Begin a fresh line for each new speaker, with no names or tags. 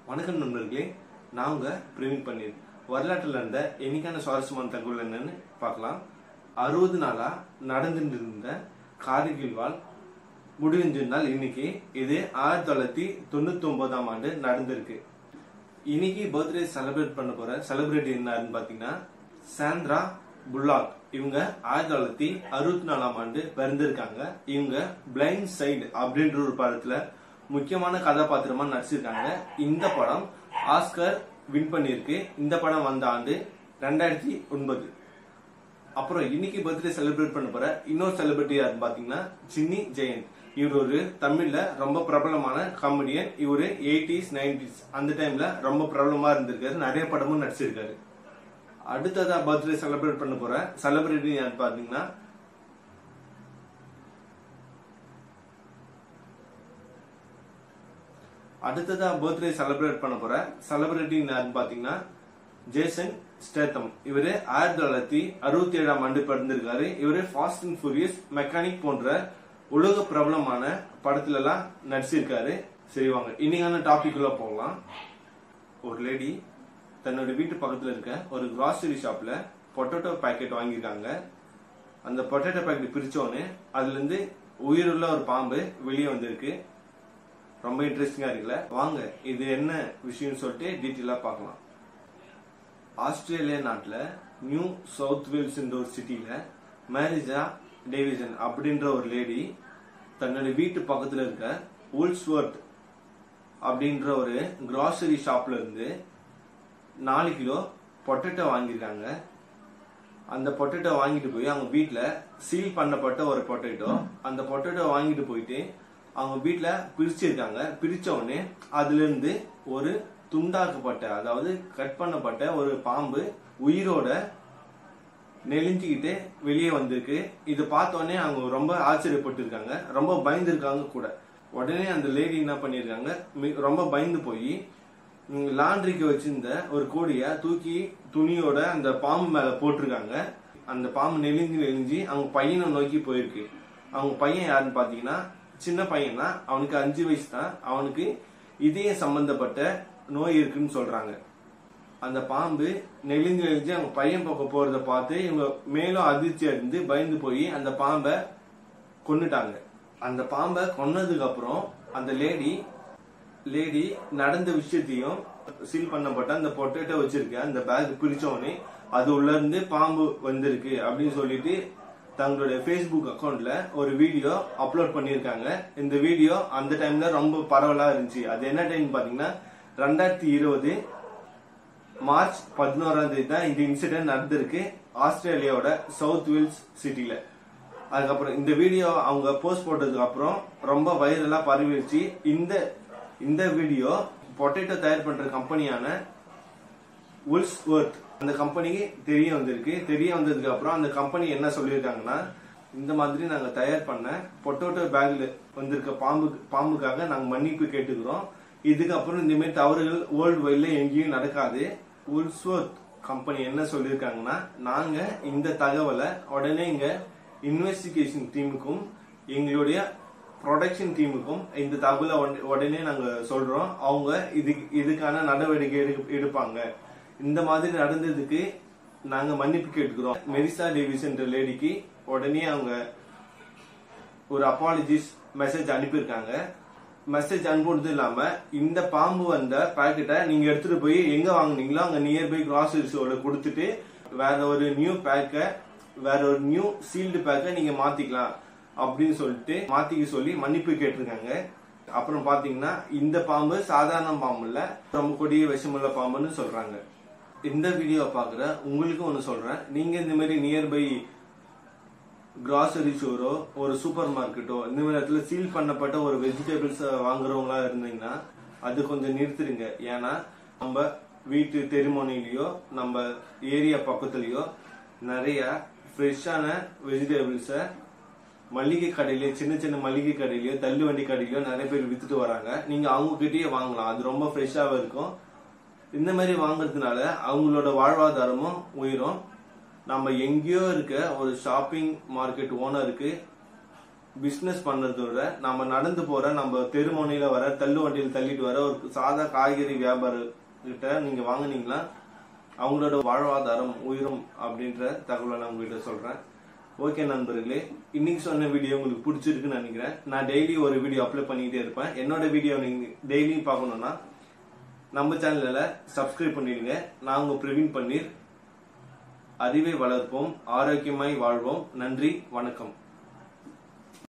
வணக்கம் நண்பர்களே நான் உங்க பிரவீன் பன்னீர் வரலாற்றில் இருந்த என்னைக்கான சுவாரஸ்யமான தகவல் என்னன்னு பார்க்கலாம் அறுபது நாளா நடந்துட்டு இருந்த கார்கில் வால் முடிஞ்சிருந்தால் இன்னைக்கு இது ஆயிரத்தி தொள்ளாயிரத்தி தொண்ணூத்தி ஒன்பதாம் ஆண்டு நடந்திருக்கு இன்னைக்கு பர்த்டே செலிப்ரேட் பண்ண போற செலிபிரிட்டி என்னன்னு பாத்தீங்கன்னா சாண்ட்ரா புல்லாக் இவங்க ஆயிரத்தி தொள்ளாயிரத்தி அறுபத்தி நாலாம் ஆண்டு பிறந்திருக்காங்க இவங்க பிளைண்ட் சைடு அப்படின்ற ஒரு படத்துல முக்கியமான கதாபாத்திரமா நடிச்சிருக்காங்க இந்த படம் ஆஸ்கர் வின் பண்ணிருக்கு இந்த படம் வந்த ஆண்டு ரெண்டாயிரத்தி ஒன்பது அப்புறம் இன்னைக்கு பர்த்டே செலிப்ரேட் பண்ண போற இன்னொரு செலிபிரிட்டி யாருன்னு பாத்தீங்கன்னா சின்னி ஜெயந்த் இவர் ஒரு தமிழ்ல ரொம்ப பிரபலமான காமெடியன் இவரு எயிட்டிஸ் நைன்டிஸ் அந்த டைம்ல ரொம்ப பிரபலமா இருந்திருக்காரு நிறைய படமும் நடிச்சிருக்காரு அடுத்ததா பர்த்டே செலிப்ரேட் பண்ண போற செலிபிரிட்டி யாருன்னு பாத்தீங்கன்னா அடுத்ததா பர்த்டே செலிப்ரேட் பண்ண போற செலிபிரிட்டி யாருன்னு பாத்தீங்கன்னா ஜேசன் ஸ்டேத்தம் இவரு ஆயிரத்தி தொள்ளாயிரத்தி அறுபத்தி ஏழாம் ஆண்டு பிறந்திருக்காரு இவரு ஃபாஸ்ட் அண்ட் ஃபூரியஸ் மெக்கானிக் போன்ற உலக பிரபலமான படத்துல எல்லாம் நடிச்சிருக்காரு சரி வாங்க இன்னைக்கான டாபிக் உள்ள போகலாம் ஒரு லேடி தன்னோட வீட்டு பக்கத்துல இருக்க ஒரு கிராசரி ஷாப்ல பொட்டேட்டோ பாக்கெட் வாங்கியிருக்காங்க அந்த பொட்டேட்டோ பாக்கெட் பிரிச்சோன்னு அதுல இருந்து உயிருள்ள ஒரு பாம்பு வெளியே வந்திருக்கு ரொம்ப இன்ட்ரெஸ்டிங்கா இருக்குல்ல வாங்க இது என்ன விஷயம்னு சொல்லிட்டு டீட்டெயிலா பார்க்கலாம் ஆஸ்திரேலியா நாட்டுல நியூ சவுத் வேல்ஸ்ன்ற ஒரு சிட்டில மேரிஜா டேவிசன் அப்படின்ற ஒரு லேடி தன்னோட வீட்டு பக்கத்துல இருக்க உல்ஸ்வர்த் அப்படின்ற ஒரு கிராசரி ஷாப்ல இருந்து நாலு கிலோ பொட்டேட்டோ வாங்கியிருக்காங்க அந்த பொட்டேட்டோ வாங்கிட்டு போய் அவங்க வீட்ல சீல் பண்ணப்பட்ட ஒரு பொட்டேட்டோ அந்த பொட்டேட்டோ வாங்கிட்டு போயிட்டு அவங்க வீட்ல பிரிச்சிருக்காங்க பிரிச்ச உடனே அதுல இருந்து ஒரு துண்டாக்கப்பட்ட அதாவது கட் பண்ணப்பட்ட ஒரு பாம்பு உயிரோட நெளிஞ்சுக்கிட்டு வெளியே வந்திருக்கு இது பார்த்த உடனே அவங்க ரொம்ப ஆச்சரியப்பட்டு இருக்காங்க ரொம்ப பயந்துருக்காங்க கூட உடனே அந்த லேடி என்ன பண்ணிருக்காங்க மி- ரொம்ப பயந்து போய் லாண்ட்ரிக்கு வச்சிருந்த ஒரு கோடிய தூக்கி துணியோட அந்த பாம்பு மேல போட்டிருக்காங்க அந்த பாம்பு நெளிஞ்சு நெளிஞ்சு அவங்க பையனை நோக்கி போயிருக்கு அவங்க பையன் யாருன்னு பாத்தீங்கன்னா சின்ன பையன் தான் அவனுக்கு அஞ்சு வயசு தான் அவனுக்கு இதய சம்பந்தப்பட்ட நோய் இருக்குன்னு சொல்றாங்க அந்த பாம்பு நெளிஞ்சு நெளிஞ்சு அவங்க பையன் பக்கம் போறத பார்த்து இவங்க மேலும் அதிர்ச்சி அடைந்து பயந்து போய் அந்த பாம்பை கொன்னுட்டாங்க அந்த பாம்பை கொன்னதுக்கு அப்புறம் அந்த லேடி லேடி நடந்த விஷயத்தையும் சீல் பண்ணப்பட்ட அந்த பொட்டேட்டோ வச்சிருக்க அந்த பேக் பிரிச்சோடனே அது உள்ள இருந்து பாம்பு வந்திருக்கு அப்படின்னு சொல்லிட்டு தங்களுடைய ஃபேஸ்புக் அக்கவுண்ட்ல ஒரு வீடியோ அப்லோட் பண்ணியிருக்காங்க இந்த வீடியோ அந்த டைம்ல ரொம்ப பரவலா இருந்துச்சு அது என்ன டைம் பாத்தீங்கன்னா ரெண்டாயிரத்தி இருபது மார்ச் பதினோராம் தேதி தான் இந்த இன்சிடென்ட் நடந்திருக்கு ஆஸ்திரேலியாவோட சவுத் வேல்ஸ் சிட்டில அதுக்கப்புறம் இந்த வீடியோ அவங்க போஸ்ட் போட்டதுக்கு அப்புறம் ரொம்ப வைரலா பரவிடுச்சு இந்த இந்த வீடியோ பொட்டேட்டோ தயார் பண்ற கம்பெனியான உல்ஸ்வர்த் அந்த கம்பெனிக்கு தெரிய வந்திருக்கு தெரிய வந்ததுக்கு அப்புறம் அந்த கம்பெனி என்ன சொல்லியிருக்காங்கன்னா இந்த மாதிரி நாங்க தயார் பண்ண பொட்டேட்டோ பேக்ல வந்திருக்க பாம்பு பாம்புக்காக நாங்க மன்னிப்பு கேட்டுக்கிறோம் இதுக்கப்புறம் இந்த மாதிரி தவறுகள் வேர்ல்டு வைட்ல எங்கேயும் நடக்காது உல்ஸ்வர்த் கம்பெனி என்ன சொல்லியிருக்காங்கன்னா நாங்க இந்த தகவலை உடனே இங்க இன்வெஸ்டிகேஷன் டீமுக்கும் எங்களுடைய ப்ரொடக்ஷன் டீமுக்கும் இந்த தகவலை உடனே- உடனே நாங்க சொல்றோம் அவங்க இதுக்கு இதுக்கான நடவடிக்கை எடு- எடுப்பாங்க இந்த மாதிரி நடந்ததுக்கு நாங்க மன்னிப்பு கேட்டுக்கிறோம் மெரிசா டேவிஸ்ன்ற லேடிக்கு உடனே அவங்க ஒரு அப்பாலஜிஸ் மெசேஜ் அனுப்பியிருக்காங்க மெசேஜ் அனுப்புறது இல்லாம இந்த பாம்பு வந்த பாக்கெட்டை நீங்க எடுத்துட்டு போய் எங்க வாங்குனீங்களோ அங்க நியர்பை கிராசரி ஸ்டோர்ல கொடுத்துட்டு வேற ஒரு நியூ பேக்கை வேற ஒரு நியூ சீல்டு பேக்கை நீங்க மாத்திக்கலாம் அப்படின்னு சொல்லிட்டு மாத்திக்க சொல்லி மன்னிப்பு கேட்டிருக்காங்க அப்புறம் பாத்தீங்கன்னா இந்த பாம்பு சாதாரண பாம்பு இல்ல ரொம்ப கொடிய விஷமுள்ள பாம்புன்னு சொல்றாங்க இந்த வீடியோ பாக்குற உங்களுக்கு ஒண்ணு சொல்றேன் நீங்க இந்த மாதிரி நியர்பை கிராசரி ஸ்டோரோ ஒரு சூப்பர் மார்க்கெட்டோ இந்த மாதிரி இடத்துல சீல் பண்ணப்பட்ட ஒரு வெஜிடபிள்ஸ் வாங்குறவங்களா இருந்தீங்கன்னா அது கொஞ்சம் நிறுத்துறீங்க ஏன்னா நம்ம வீட்டு தெருமோனிலையோ நம்ம ஏரியா பக்கத்துலயோ நிறைய ஃப்ரெஷ்ஷான வெஜிடபிள்ஸை மளிகை கடையிலயோ சின்ன சின்ன மளிகை கடையிலயோ தள்ளு வண்டி கடையிலயோ நிறைய பேர் வித்துட்டு வராங்க நீங்க அவங்க கிட்டயே வாங்கலாம் அது ரொம்ப ஃப்ரெஷ்ஷாவும் இருக்கும் இந்த மாதிரி வாங்குறதுனால அவங்களோட வாழ்வாதாரமும் உயரும் நம்ம எங்கேயோ இருக்க ஒரு ஷாப்பிங் மார்க்கெட் ஓனருக்கு பிசினஸ் பண்றதை விட நம்ம நடந்து போற நம்ம தெருமுனையில வர தள்ளு வண்டியில் தள்ளிட்டு வர ஒரு சாதா காய்கறி வியாபாரம் கிட்ட நீங்க வாங்குனீங்களா அவங்களோட வாழ்வாதாரம் உயரும் அப்படின்ற தகவலை நான் உங்ககிட்ட சொல்றேன் ஓகே நண்பர்களே இன்னைக்கு சொன்ன வீடியோ உங்களுக்கு பிடிச்சிருக்குன்னு நினைக்கிறேன் நான் டெய்லி ஒரு வீடியோ அப்லோட் பண்ணிக்கிட்டே இருப்பேன் என்னோட வீடியோ நீங்க டெய்லியும் பார்க்கணும்னா நம்ம சேனல்ல சப்ஸ்கிரைப் பண்ணிடுங்க நான் உங்க பிரவீன் பன்னீர் அறிவை வளர்ப்போம் ஆரோக்கியமாய் வாழ்வோம் நன்றி வணக்கம்